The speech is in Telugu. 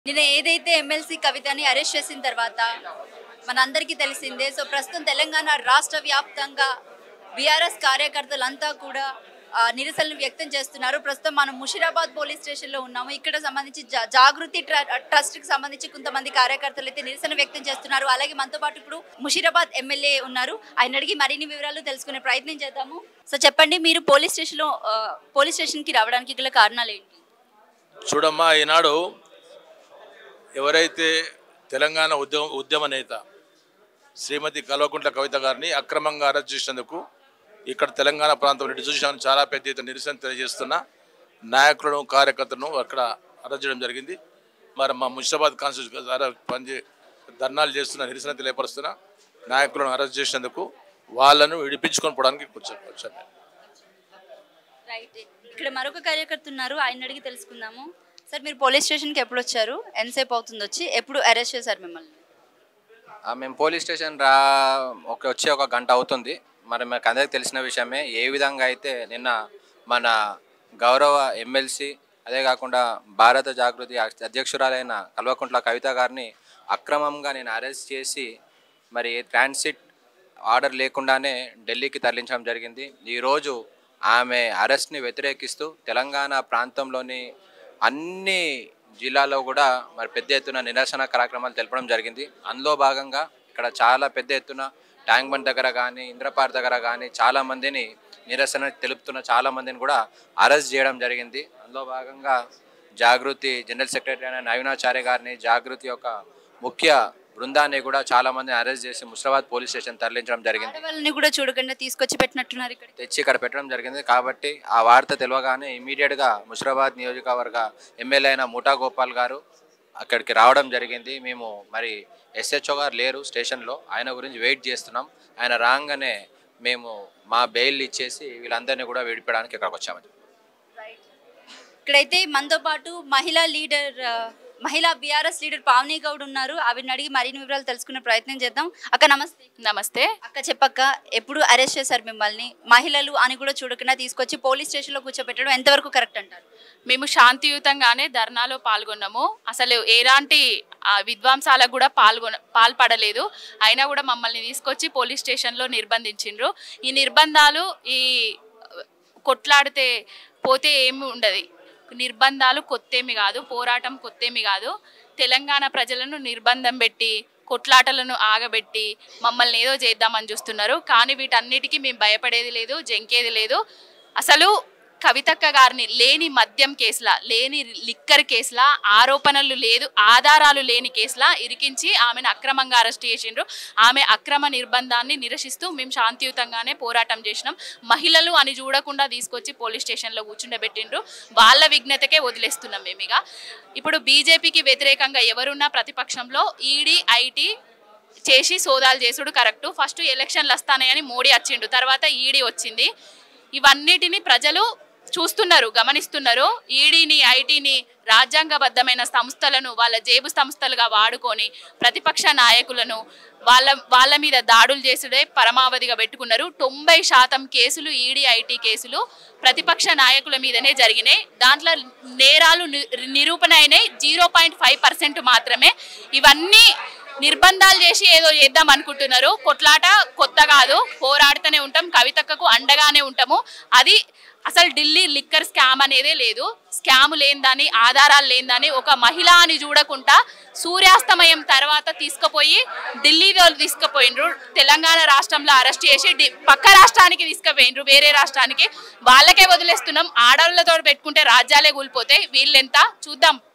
నిన్న ఏదైతే ఎమ్మెల్సీ కవితని అరెస్ట్ చేసిన తర్వాత మనందరికీ తెలిసిందే సో ప్రస్తుతం తెలంగాణ రాష్ట్ర వ్యాప్తంగా బీఆర్ఎస్ కార్యకర్తలంతా కూడా ఆ, నిరసనలు వ్యక్తం చేస్తున్నారు ప్రస్తుతం మనం ముషిరాబాద్ పోలీస్ స్టేషన్లో ఉన్నాము ఇక్కడ సంబంధించి జా- జాగృతి ట్ర- ట్రస్ట్కి సంబంధించి కొంతమంది కార్యకర్తలు అయితే నిరసన వ్యక్తం చేస్తున్నారు అలాగే మనతో పాటు ఇప్పుడు ముషిరాబాద్ ఎమ్మెల్యే ఉన్నారు ఆయన అడిగి మరిన్ని వివరాలు తెలుసుకునే ప్రయత్నం చేద్దాము సో చెప్పండి మీరు పోలీస్ స్టేషన్లో ఆ, పోలీస్ స్టేషన్కి రావడానికి గల కారణాలు ఏంటి చూడమ్మా ఈనాడు ఎవరైతే తెలంగాణ ఉద్యమ ఉద్యమ నేత శ్రీమతి కల్వకుంట్ల కవిత గారిని అక్రమంగా అరెస్ట్ చేసినందుకు ఇక్కడ తెలంగాణ ప్రాంతంలో ఇటు చూసాను చాలా పెద్ద ఎత్తున నిరసన తెలియజేస్తున్న నాయకులను కార్యకర్తలను అక్కడ అరెస్ట్ చేయడం జరిగింది మరి మా ముషాబాద్ కాన్స్టిట్యూషన్ పనిచే ధర్నాలు చేస్తున్న నిరసన తెలియపరుస్తున్న నాయకులను అరెస్ట్ చేసినందుకు వాళ్ళను విడిపించుకొని పోవడానికి వచ్చాను వచ్చాను రైట్ ఇక్కడ మరొక కార్యకర్త ఉన్నారు ఆయన అడిగి తెలుసుకుందాము సార్ మీరు పోలీస్ స్టేషన్కి ఎప్పుడు వచ్చారు ఎంతసేపు అవుతుంది వచ్చి ఎప్పుడు అరెస్ట్ చేశారు మిమ్మల్ని ఆ, మేము పోలీస్ స్టేషన్ రా ఒక వచ్చి ఒక గంట అవుతుంది మరి మాకు అందరికి తెలిసిన విషయమే ఏ విధంగా అయితే నిన్న మన గౌరవ ఎమ్మెల్సీ అదే కాకుండా భారత జాగృతి అధ్యక్షురాలైన కల్వకుంట్ల కవిత గారిని అక్రమంగా నేను అరెస్ట్ చేసి మరి ట్రాన్సిట్ ఆర్డర్ లేకుండానే ఢిల్లీకి తరలించడం జరిగింది ఈరోజు ఆమె అరెస్ట్ని వ్యతిరేకిస్తూ తెలంగాణ ప్రాంతంలోని అన్ని జిల్లాలో కూడా మరి పెద్ద ఎత్తున నిరసన కార్యక్రమాలు తెలపడం జరిగింది అందులో భాగంగా ఇక్కడ చాలా పెద్ద ఎత్తున ట్యాంక్ బండ్ దగ్గర కానీ ఇంద్రపార్ దగ్గర కానీ చాలా మందిని నిరసన తెలుపుతున్న చాలా మందిని కూడా అరెస్ట్ చేయడం జరిగింది అందులో భాగంగా జాగృతి జనరల్ సెక్రటరీ అయిన నవీనాచార్య గారిని జాగృతి యొక్క ముఖ్య బృందాన్ని కూడా చాలా మందిని అరెస్ట్ చేసి ముస్లాబాద్ పోలీస్ స్టేషన్ తరలించడం జరిగింది ఆడవాళ్ళని కూడా చూడకుండా తీసుకొచ్చి పెట్టినట్టున్నారు ఇక్కడ తెచ్చి ఇక్కడ పెట్టడం జరిగింది కాబట్టి ఆ వార్త తెలియగానే ఇమీడియట్గా ముషిరాబాద్ నియోజకవర్గ ఎమ్మెల్యే అయిన ముఠా గోపాల్ గారు అక్కడికి రావడం జరిగింది మేము మరి ఎస్హెచ్ఓ గారు లేరు స్టేషన్లో ఆయన గురించి వెయిట్ చేస్తున్నాం ఆయన రాగానే మేము మా బెయిల్ ఇచ్చేసి వీళ్ళందరినీ కూడా విడిపడానికి ఇక్కడికి వచ్చాము ఇక్కడైతే మనతో పాటు మహిళా లీడర్ ఆ, మహిళా బీఆర్ఎస్ లీడర్ పావని గౌడ్ ఉన్నారు ఆవిడని అడిగి మరిన్ని వివరాలు తెలుసుకునే ప్రయత్నం చేద్దాం అక్క నమస్తే నమస్తే అక్క చెప్పక్క ఎప్పుడు అరెస్ట్ చేశారు మిమ్మల్ని మహిళలు అని కూడా చూడకుండా తీసుకొచ్చి పోలీస్ స్టేషన్లో కూర్చోబెట్టడం ఎంతవరకు కరెక్ట్ అంటారు మేము శాంతియుతంగానే ధర్నాలో పాల్గొన్నాము అసలు ఎలాంటి ఆ, విధ్వంసాలకు కూడా పాల్గొన పాల్పడలేదు అయినా కూడా మమ్మల్ని తీసుకొచ్చి పోలీస్ స్టేషన్లో నిర్బంధించిండ్రు ఈ నిర్బంధాలు ఈ కొట్లాడితే పోతే ఏమి ఉండదు నిర్బంధాలు కొత్తేమి కాదు పోరాటం కొత్తేమి కాదు తెలంగాణ ప్రజలను నిర్బంధం పెట్టి కొట్లాటలను ఆగబెట్టి మమ్మల్ని ఏదో చేద్దామని చూస్తున్నారు కానీ వీటన్నిటికీ మేము భయపడేది లేదు జంకేది లేదు అసలు కవితక్క గారిని లేని మద్యం కేసులా లేని లిక్కర్ కేసులా ఆరోపణలు లేదు ఆధారాలు లేని కేసులా ఇరికించి ఆమెను అక్రమంగా అరెస్ట్ చేసిండ్రు ఆమె అక్రమ నిర్బంధాన్ని నిరసిస్తూ మేము శాంతియుతంగానే పోరాటం చేసినాం మహిళలు అని చూడకుండా తీసుకొచ్చి పోలీస్ స్టేషన్లో కూర్చుండబెట్టిండ్రు వాళ్ళ విఘ్నతకే వదిలేస్తున్నాం మేము ఇక ఇప్పుడు బీజేపీకి వ్యతిరేకంగా ఎవరున్నా ప్రతిపక్షంలో ఈడీ ఐటీ చేసి సోదాలు చేసుడు కరెక్ట్ ఫస్ట్ ఎలక్షన్లు వస్తానని మోడీ వచ్చిండు తర్వాత ఈడీ వచ్చింది ఇవన్నిటిని ప్రజలు చూస్తున్నారు గమనిస్తున్నారు ఈడీని ఐటీని రాజ్యాంగబద్ధమైన సంస్థలను వాళ్ళ జేబు సంస్థలుగా వాడుకొని ప్రతిపక్ష నాయకులను వాళ్ళ వాళ్ళ మీద దాడులు చేసుడే పరమావధిగా పెట్టుకున్నారు తొంభై శాతం కేసులు ఈడీ ఐటీ కేసులు ప్రతిపక్ష నాయకుల మీదనే జరిగినాయి దాంట్లో నేరాలు ని- నిరూపణ అయినాయి జీరో పాయింట్ ఫైవ్ పర్సెంట్ మాత్రమే ఇవన్నీ నిర్బంధాలు చేసి ఏదో చేద్దాం అనుకుంటున్నారు కొట్లాట కొత్త కాదు పోరాడుతూనే ఉంటాం కవితక్కకు అండగానే ఉంటాము అది అసలు ఢిల్లీ లిక్కర్ స్కామ్ అనేదే లేదు స్కామ్ లేనిదాన్ని ఆధారాలు లేనిదాన్ని ఒక మహిళ అని చూడకుండా సూర్యాస్తమయం తర్వాత తీసుకుపోయి ఢిల్లీలో తీసుకుపోయినరు తెలంగాణ రాష్ట్రంలో అరెస్ట్ చేసి డి- పక్క రాష్ట్రానికి తీసుకుపోయినరు వేరే రాష్ట్రానికి వాళ్ళకే వదిలేస్తున్నాం ఆడవాళ్ళతో పెట్టుకుంటే రాజ్యాలే కూలిపోతాయి వీళ్ళెంత చూద్దాం